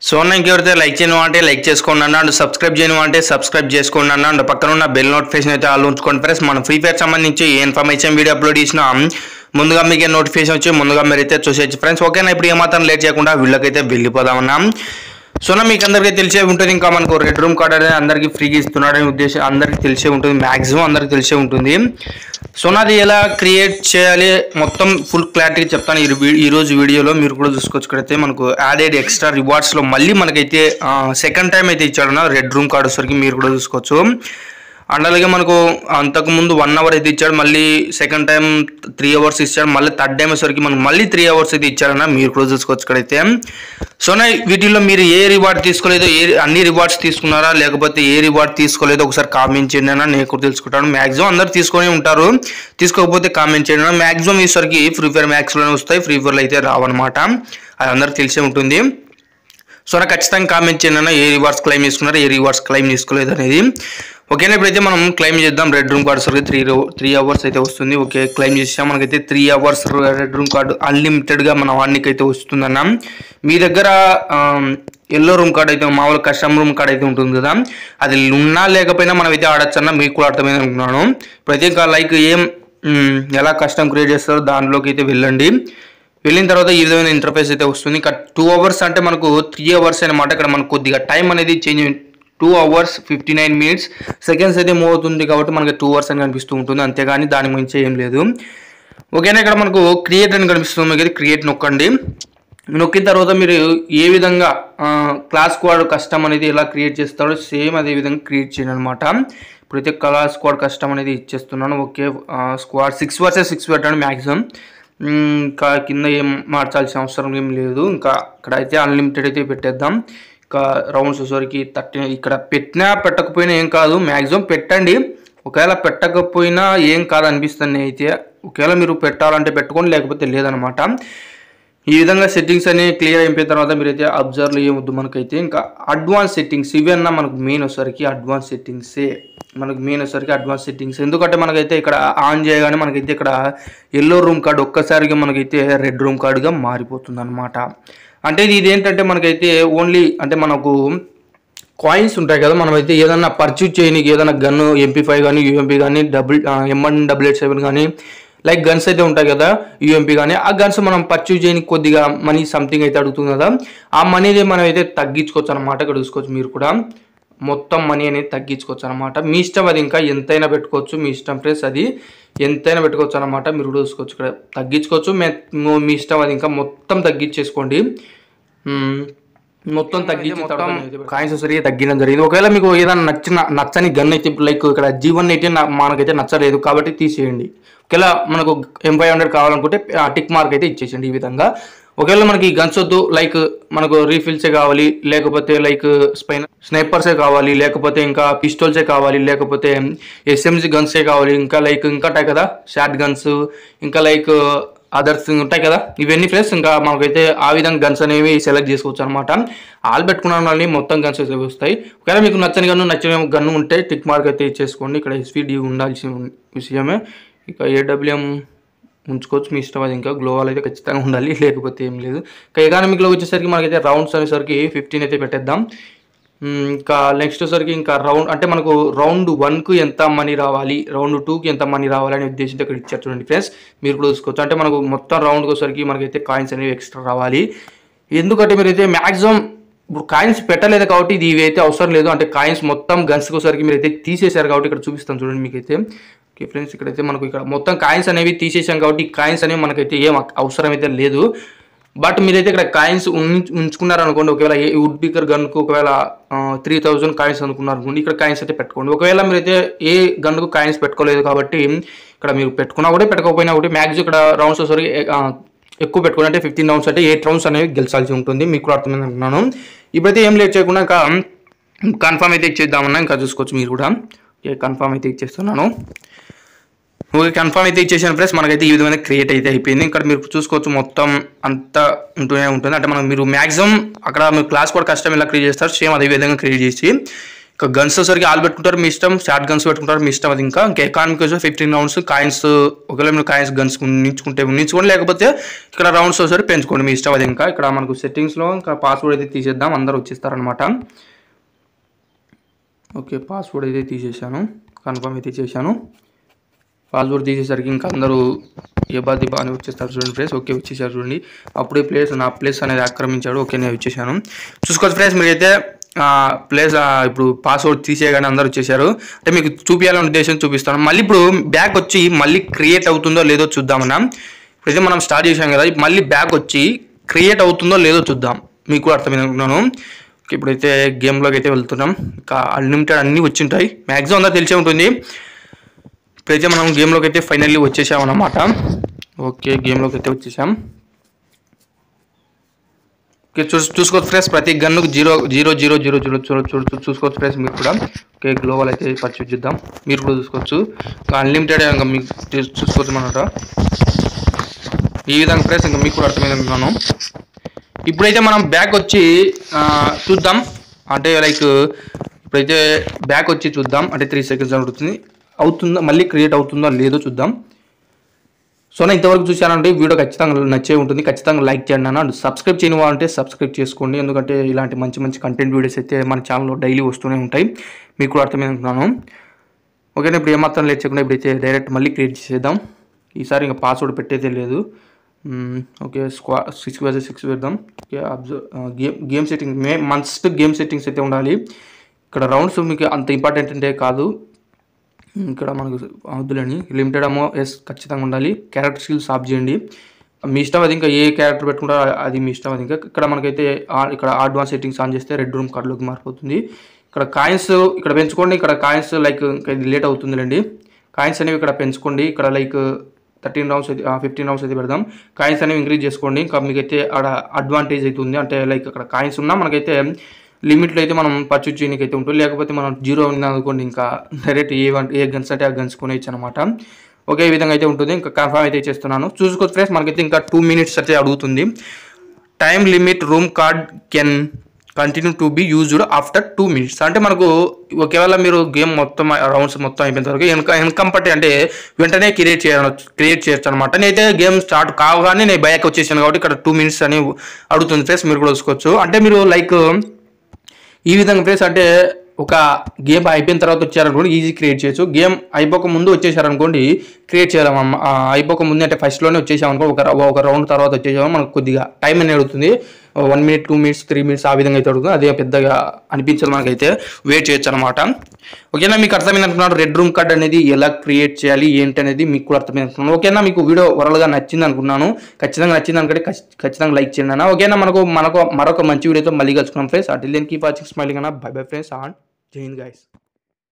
So అన్న ఇంకెవరైతే like చేయను అంటే లైక్ చేసుకోండి అన్న అండ్ సబ్స్క్రైబ్ చేయను అంటే సబ్స్క్రైబ్ చేసుకోండి అన్న అండ్ పక్కన ఉన్న బెల్ నోటిఫికేషన్ అయితే ఆల్ ఉంచుకోండి ఫ్రెండ్స్ మన ఫ్రీ ఫైర్ సంబంధించి ఏ ఇన్ఫర్మేషన్ వీడియో అప్లోడ్ చేసినా ముందుగా మీకు నోటిఫికేషన్ వచ్చి ముందుగా మీరైతే చూసేయచ్చు ఫ్రెండ్స్ ఓకేనా ఇప్పుడు ఏమాత్రం లేట్ చేయకుండా వీళ్ళకైతే వెళ్ళిపోదామన్నా సో నా మీకు అందరికీ తెలిసే ఉంటుంది ఇంకా మనకు రెడ్ రూమ్ కార్డ్ అనేది అందరికీ ఫ్రీగా ఇస్తున్నాడనే ఉద్దేశం అందరికీ తెలిసే ఉంటుంది మ్యాక్సిమం అందరికీ తెలిసే ఉంటుంది సో నాది ఎలా క్రియేట్ చేయాలి మొత్తం ఫుల్ క్లారిటీ చెప్తాను ఈ వీ- ఈ రోజు వీడియోలో మీరు కూడా చూసుకోవచ్చుకైతే మనకు యాడెడ్ ఎక్స్ట్రా రివార్డ్స్లో మళ్ళీ మనకైతే సెకండ్ టైం అయితే ఇచ్చాడు రెడ్ రూమ్ కార్డ్ వచ్చరికి మీరు కూడా చూసుకోవచ్చు అండ్ అలాగే మనకు అంతకుముందు వన్ అవర్ అయితే ఇచ్చాడు మళ్ళీ సెకండ్ టైం త్రీ అవర్స్ ఇచ్చాడు మళ్ళీ థర్డ్ టైం వచ్చేసరికి మనకు మళ్ళీ త్రీ అవర్స్ అయితే ఇచ్చాడన్న మీరు కూడా చూసుకోవచ్చు ఇక్కడైతే సో నా వీటిల్లో మీరు ఏ రివార్డ్ తీసుకోలేదో ఏ అన్ని రివార్డ్స్ తీసుకున్నారా లేకపోతే ఏ రివార్డ్ తీసుకోలేదో ఒకసారి కామెంట్ చేయండి అన్న నేను కూడా తెలుసుకుంటాను మాక్సిమం అందరు తీసుకొని ఉంటారు తీసుకోకపోతే కామెంట్ చేయండి అన్న మాక్సిమం ఈసారికి ఫ్రీ ఫైర్ మ్యాక్స్లోనే వస్తాయి ఫ్రీ ఫైర్లో అయితే రావన్నమాట అది అందరికి తెలిసే ఉంటుంది సో నాకు ఖచ్చితంగా కామెంట్ చేయండి అన్న ఏ రివార్డ్స్ క్లెయిమ్ చేసుకున్నారు ఏ రివార్డ్స్ క్లెయిమ్ చేసుకోలేదు అనేది ఓకేనా ఇప్పుడైతే మనం క్లెయిమ్ చేద్దాం రెడ్ రూమ్ కార్డ్ సరికి త్రీ త్రీ అవర్స్ అయితే వస్తుంది ఓకే క్లెయిమ్ చేసాం మనకైతే three hours red room card అన్లిమిటెడ్గా మన వాడికి అయితే వస్తుందన్న మీ దగ్గర ఎల్లో రూమ్ కార్డ్ అయితే మామూలు కస్టమ్ రూమ్ కార్డ్ అయితే ఉంటుంది కదా అది ఉన్నా లేకపోయినా మనం అయితే ఆడచ్చు అన్న మీకు కూడా అర్థమైంది అనుకున్నాను ఇప్పుడైతే ఇంకా లైక్ ఏం మ్, ఎలా కస్టమ్ క్రియేట్ చేస్తారో దానిలోకి అయితే వెళ్ళండి వెళ్ళిన తర్వాత ఈ విధమైన ఇంటర్ఫేస్ అయితే వస్తుంది ఇంకా టూ అవర్స్ అంటే మనకు త్రీ అవర్స్ అనమాట ఇక్కడ మనకు కొద్దిగా టైం అనేది change two hours fifty nine minutes seconds అయితే మూవ్ అవుతుంది కాబట్టి మనకి టూ అవర్స్ అని కనిపిస్తూ ఉంటుంది అంతేగాని దాని మించి ఏం లేదు ఓకేనా ఇక్కడ మనకు క్రియేట్ అని కనిపిస్తుంది మీకు క్రియేట్ నొక్కండి నొక్కిన తర్వాత మీరు ఏ విధంగా క్లాస్ స్క్వాడ్ కస్టమ్ అనేది ఎలా క్రియేట్ చేస్తారో సేమ్ అదే విధంగా క్రియేట్ చేయండి అనమాట ఇప్పుడైతే క్లాస్ స్క్వాడ్ కస్టమ్ అనేది ఇచ్చేస్తున్నాను okay squad six versus six పెట్టండి మ్యాక్సిమం ఇంకా కింద ఏం మార్చాల్సిన అవసరం ఏం లేదు ఇంకా ఇక్కడ అయితే అన్లిమిటెడ్ అయితే పెట్టేద్దాం ఇంకా రౌండ్స్ వచ్చేసరికి థర్టీ ఇక్కడ పెట్టినా పెట్టకపోయినా ఏం కాదు మ్యాక్సిమం పెట్టండి ఒకవేళ పెట్టకపోయినా ఏం కాదు అనిపిస్తుంది అయితే ఒకవేళ మీరు పెట్టాలంటే పెట్టుకోండి లేకపోతే లేదనమాట ఈ విధంగా సెట్టింగ్స్ అన్ని క్లియర్ అయిపోయిన తర్వాత మీరైతే అబ్జర్వ్లో ఏమొద్దు మనకైతే ఇంకా అడ్వాన్స్ సెట్టింగ్స్ ఇవన్నా మనకు మెయిన్ వచ్చేసరికి అడ్వాన్స్ సెట్టింగ్సే మనకు మెయిన్ వచ్చేసరికి అడ్వాన్స్ సెట్టింగ్స్ ఎందుకంటే మనకైతే ఇక్కడ ఆన్ చేయగానే మనకైతే ఇక్కడ ఎల్లో రూమ్ కార్డ్ ఒక్కసారిగా మనకైతే రెడ్ రూమ్ కార్డుగా మారిపోతుంది అనమాట అంటే ఇది ఇదేంటంటే మనకైతే ఓన్లీ అంటే మనకు కాయిన్స్ ఉంటాయి కదా మనం అయితే ఏదన్నా పర్చేజ్ చేయడానికి ఏదైనా గన్ ఎంపీ ఫైవ్ కానీ యూఎంపీ కానీ double MN double eight seven కానీ లైక్ గన్స్ అయితే ఉంటాయి కదా యూఎంపీ కానీ ఆ గన్స్ మనం పర్చేజ్ చేయడానికి కొద్దిగా మనీ సంథింగ్ అయితే అడుగుతుంది కదా ఆ మనీని మనం అయితే తగ్గించుకోవచ్చు అనమాట ఇక్కడ చూసుకోవచ్చు మీరు కూడా మొత్తం మనీ అనేది తగ్గించుకోవచ్చు అనమాట మీ ఇష్టం అది ఇంకా ఎంతైనా పెట్టుకోవచ్చు మీ ఇష్టం ప్లేస్ అది ఎంతైనా పెట్టుకోవచ్చు అనమాట మీరు కూడా చూసుకోవచ్చు ఇక్కడ తగ్గించుకోవచ్చు మే- మీ ఇష్టం అది ఇంకా మొత్తం తగ్గించేసుకోండి మ్మ్. మొత్తం తగ్గించి మొత్తం కాయిన్స్ సరిగా తగ్గడం జరిగింది ఒకవేళ మీకు ఏదైనా నచ్చిన నచ్చని గన్ అయితే లైక్ ఇక్కడ జీవన్ అయితే నా- మనకైతే నచ్చలేదు కాబట్టి తీసేయండి ఒకవేళ మనకు ఎం ఫైవ్ హండ్రెడ్ కావాలనుకుంటే టిక్ మార్క్ అయితే ఇచ్చేసేయండి ఈ విధంగా ఒకవేళ మనకి గన్స్ వద్దు లైక్ మనకు రీఫిల్సే కావాలి లేకపోతే లైక్ స్పైన్ స్నైపర్సే కావాలి లేకపోతే ఇంకా పిస్టోల్సే కావాలి లేకపోతే ఎస్ఎంజి గన్సే కావాలి ఇంకా లైక్ ఇంకా ఉంటాయి కదా షార్ట్ గన్స్ ఇంకా లైక్ అదర్స్ ఉంటాయి కదా ఇవన్నీ ఫ్రెండ్స్ ఇంకా మనకైతే ఆ విధంగా గన్స్ అనేవి సెలెక్ట్ చేసుకోవచ్చు అనమాట ఆల్ పెట్టుకున్న వాళ్ళని మొత్తం గన్స్ అయితే వస్తాయి ఒకవేళ మీకు నచ్చని గన్ను నచ్చిన గన్ను ఉంటే టిక్ మార్క్ అయితే ఇచ్చేసుకోండి ఇక్కడ ఎస్పీడి ఉండాల్సిన విషయమే ఇక ఏడబ్ల్యూఎం ఉంచుకోవచ్చు మీ ఇష్టం అది ఇంకా గ్లోవాల్ అయితే ఖచ్చితంగా ఉండాలి లేకపోతే ఏం లేదు ఇంకా ఎకానమిక్లో వచ్చేసరికి మనకైతే రౌండ్స్ అనేసరికి ఫిఫ్టీన్ అయితే పెట్టేద్దాం మ్మ్, ఇంకా నెక్స్ట్ వచ్చేసరికి ఇంకా రౌండ్ అంటే మనకు రౌండ్ వన్కు ఎంత మనీ రావాలి రౌండ్ టూకి ఎంత మనీ రావాలి అనే ఉద్దేశంతో ఇక్కడ ఇచ్చారు చూడండి ఫ్రెండ్స్ మీరు కూడా చూసుకోవచ్చు అంటే మనకు మొత్తం రౌండ్కి వచ్చేసరికి మనకైతే కాయిన్స్ అనేవి ఎక్స్ట్రా రావాలి ఎందుకంటే మీరైతే మ్యాక్సిమం ఇప్పుడు కాయిన్స్ పెట్టలేదు కాబట్టి ఇది ఇవి అయితే అవసరం లేదు అంటే కాయిన్స్ మొత్తం గన్స్కి వచ్చేసరికి మీరైతే తీసేశారు కాబట్టి ఇక్కడ చూపిస్తాను చూడండి మీకైతే ఓకే ఫ్రెండ్స్ ఇక్కడైతే మనకు ఇక్కడ మొత్తం కాయిన్స్ అనేవి తీసేసాం కాబట్టి ఈ కాయిన్స్ అనేవి మనకైతే ఏం అవసరం అయితే లేదు బట్ మీరైతే ఇక్కడ కాయిన్స్ ఉంచుకున్నారు అనుకోండి ఒకవేళ ఏ వుడ్ బికర్ గన్కు ఒకవేళ త్రీ థౌజండ్ కాయిన్స్ అనుకున్నారు అనుకోండి ఇక్కడ కాయిన్స్ అయితే పెట్టుకోండి ఒకవేళ మీరైతే ఏ గన్కు కాయిన్స్ పెట్టుకోలేదు కాబట్టి ఇక్కడ మీరు పెట్టుకున్నా కూడా పెట్టుకోకపోయినా ఒకటి మ్యాక్స్ ఇక్కడ రౌండ్స్ వచ్చేసరికి ఆ, ఎక్కువ పెట్టుకుని అంటే ఫిఫ్టీన్ రౌండ్స్ అంటే ఎయిట్ రౌండ్స్ అనేవి గెలిచాల్సి ఉంటుంది మీకు కూడా అర్థమైంది అనుకున్నాను ఇప్పుడైతే ఏం లేట్ చేయకుండా ఇంకా కన్ఫర్మ్ అయితే ఇచ్చేద్దామన్నా ఇంకా చూసుకోవచ్చు మీరు కూడా కన్ఫర్మ్ అయితే ఇచ్చేస్తున్నాను ఓకే కన్ఫర్మ్ అయితే ఇచ్చేసాను ఫ్రెండ్స్ మనకైతే ఈ విధమైన క్రియేట్ అయితే అయిపోయింది ఇక్కడ మీరు చూసుకోవచ్చు మొత్తం అంతా ఉంటూనే ఉంటుంది అంటే మనం మీరు మ్యాక్సిమం అక్కడ మీరు క్లాస్ కూడా కష్టం ఎలా క్రియేట్ చేస్తారు సేమ్ అదే విధంగా క్రియేట్ చేసి ఇంకా గన్స్ వచ్చేసరికి ఆల్ పెట్టుకుంటారు మీ ఇష్టం షార్ట్ గన్స్ పెట్టుకుంటారు మీ ఇష్టం అది ఇంకా ఇంకా ఎకానమిక్ వచ్చి ఫిఫ్టీన్ రౌండ్స్ కాయిన్స్ ఒకవేళ మీరు కాయిన్స్ గన్స్ ఉంచుకుంటే ఉంచుకోండి లేకపోతే ఇక్కడ రౌండ్స్ వచ్చేసరికి పెంచుకోండి మీ ఇష్టం అది ఇంకా ఇక్కడ మనకు సెట్టింగ్స్లో ఇంకా పాస్వర్డ్ అయితే తీసేద్దాం అందరూ వచ్చేస్తారనమాట ఓకే పాస్వర్డ్ అయితే తీసేసాను కన్ఫర్మ్ అయితే చేశాను పాస్వర్డ్ తీసేసరికి ఇంకా అందరూ ఏ బాధి బాగానే వచ్చేస్తారు చూడండి ఫ్రెండ్స్ ఓకే వచ్చేసారు చూడండి అప్పుడే ప్లేస్ నా ప్లేస్ అనేది ఆక్రమించాడు ఓకే నేను వచ్చేసాను చూసుకోవచ్చు ఫ్రెండ్స్ మీరైతే ప్లేస్ ఇప్పుడు పాస్వర్డ్ తీసేయగానే అందరూ వచ్చేసారు అంటే మీకు చూపించాలనే ఉద్దేశం చూపిస్తాను మళ్ళీ ఇప్పుడు బ్యాక్ వచ్చి మళ్ళీ క్రియేట్ అవుతుందో లేదో చూద్దామన్నా ఇప్పుడైతే మనం స్టార్ట్ చేసాం కదా మళ్ళీ బ్యాక్ వచ్చి క్రియేట్ అవుతుందో లేదో చూద్దాం మీకు కూడా అర్థమైంది అనుకున్నాను ఓకే, ఇప్పుడైతే గేమ్లోకి అయితే వెళ్తున్నాం ఇంకా అన్లిమిటెడ్ అన్నీ వచ్చింటాయి మ్యాక్సిమం అంతా తెలిసే ఉంటుంది ఇప్పుడైతే మనం గేమ్లోకి అయితే ఫైనల్లీ వచ్చేసాం అన్నమాట ఓకే గేమ్లోకి అయితే వచ్చేసాం ఓకే చూ చూసుకోవచ్చు ఫ్రెండ్స్ ప్రతి గన్నుకు zero zero zero zero zero చూడ చూడ చూసుకోవచ్చు ఫ్రెండ్స్ మీరు కూడా ఓకే గ్లోబల్ అయితే పర్చేజ్ చేద్దాం మీరు కూడా చూసుకోవచ్చు ఇంకా అన్లిమిటెడ్ ఇంకా మీకు చూ- చూసుకోవచ్చు అనమాట ఈ విధంగా ఫ్రెండ్స్ ఇంకా మీకు కూడా అర్థమైంది అనుకున్నాను ఇప్పుడైతే మనం బ్యాక్ వచ్చి ఆ, చూద్దాం అంటే లైక్ ఇప్పుడైతే బ్యాక్ వచ్చి చూద్దాం అంటే త్రీ సెకండ్స్ అవుతుంది అవుతుందా మళ్ళీ క్రియేట్ అవుతుందో లేదో చూద్దాం సో నేను ఇంతవరకు చూశానంటే వీడియో ఖచ్చితంగా నచ్చే ఉంటుంది ఖచ్చితంగా లైక్ చేయండి అన్న అండ్ సబ్స్క్రైబ్ చేయని వాళ్ళంటే సబ్స్క్రైబ్ చేసుకోండి ఎందుకంటే ఇలాంటి మంచి మంచి కంటెంట్ వీడియోస్ అయితే మన ఛానల్లో డైలీ వస్తూనే ఉంటాయి మీకు కూడా అర్థమైంది అనుకున్నాను ఓకేనా ఇప్పుడు ఏమాత్రం లేట్ చేయకుండా ఇప్పుడైతే డైరెక్ట్ మళ్ళీ క్రియేట్ చేసేద్దాం ఈసారి ఇంకా పాస్వర్డ్ పెట్టేదే లేదు మ్మ్, ఓకే స్క్వా సిక్స్ వేసే సిక్స్ వేద్దాం okay observe game game setting may must game settings అయితే ఉండాలి ఇక్కడ రౌండ్స్ మీకు అంత ఇంపార్టెంట్ అంటే కాదు ఇక్కడ మనకు వద్దులేని లిమిటెడ్ అమో ఎస్ ఖచ్చితంగా ఉండాలి క్యారెక్టర్ స్కిల్స్ ఆఫ్ చేయండి మీ ఇష్టం అది ఇంకా ఏ క్యారెక్టర్ పెట్టుకుంటారో అది మీ ఇష్టం అది ఇంకా ఇక్కడ మనకైతే ఆ- ఇక్కడ అడ్వాన్స్ సెట్టింగ్స్ ఆన్ చేస్తే రెడ్ రూమ్ కార్డులోకి మారిపోతుంది ఇక్కడ కాయిన్స్ ఇక్కడ పెంచుకోండి ఇక్కడ కాయిన్స్ లైక్ ఇంకా ఇది లేట్ అవుతుందిలేండి కాయిన్స్ అనేవి ఇక్కడ పెంచుకోండి ఇక్కడ లైక్ థర్టీన్ రౌండ్స్ అయితే ఫిఫ్టీన్ రౌండ్స్ అయితే పెడదాం కాయిన్స్ అనేవి ఇంక్రీజ్ చేసుకోండి ఇంకా మీకైతే ఆడ అడ్వాంటేజ్ అవుతుంది అంటే లైక్ అక్కడ కాయిన్స్ ఉన్నా మనకైతే లిమిట్లో అయితే మనం పర్చేజ్ చేయడానికి అయితే ఉంటుంది లేకపోతే మనం జీరో ఉంది అనుకోండి ఇంకా direct A one A guns అంటే ఆ గన్స్ కొనేయచ్చు అనమాట ఓకే ఈ విధంగా అయితే ఉంటుంది ఇంకా కన్ఫర్మ్ అయితే చేస్తున్నాను చూసుకోవచ్చు ఫ్రెండ్స్ మనకైతే ఇంకా టూ మినిట్స్ అయితే అడుగుతుంది time limit room card can continue to be used after two minutes అంటే మనకు ఒకవేళ మీరు గేమ్ మొత్తం రౌండ్స్ మొత్తం అయిపోయిన తర్వాత వెనక వెనకంపటి అంటే వెంటనే క్రియేట్ చేయవచ్చు క్రియేట్ చేయొచ్చు అనమాట నేనైతే గేమ్ స్టార్ట్ కావగానే నేను బ్యాక్ వచ్చేసాను కాబట్టి ఇక్కడ టూ మినిట్స్ అని అడుగుతుంది ఫ్రెండ్స్ మీరు కూడా చూసుకోవచ్చు అంటే మీరు లైక్ ఈ విధంగా ఫ్రెండ్స్ అంటే ఒక గేమ్ అయిపోయిన తర్వాత వచ్చారనుకోండి ఈజీ క్రియేట్ చేయొచ్చు గేమ్ అయిపోక ముందు వచ్చేసారనుకోండి క్రియేట్ చేయాలి అయిపోక ముందు అంటే ఫస్ట్లోనే వచ్చేసామనుకో ఒక ర- ఒక రౌండ్ తర్వాత వచ్చేసాము మనకు కొద్దిగా టైం అనేది అడుగుతుంది one minute two minutes three minutes ఆ విధంగా అయితే అడుగుతుంది అదే పెద్దగా అనిపించదు మనకైతే వెయిట్ చేయొచ్చు అనమాట ఓకేనా మీకు అర్థమైంది అనుకున్నాను రెడ్ రూమ్ కార్డ్ అనేది ఎలా క్రియేట్ చేయాలి ఏంటి అనేది మీకు కూడా అర్థమైంది అనుకున్నాను ఓకేనా మీకు వీడియో ఓవరాల్గా నచ్చింది అనుకున్నాను ఖచ్చితంగా నచ్చింది అనుకుంటే ఖచ్- ఖచ్చితంగా లైక్ చేయండి అన్న ఓకేనా మనకు మనకు మరొక మంచి వీడియోతో మళ్ళీ కలుసుకున్నాం friends until then keep watching smiling అన్న bye bye friends on Jai Hind guys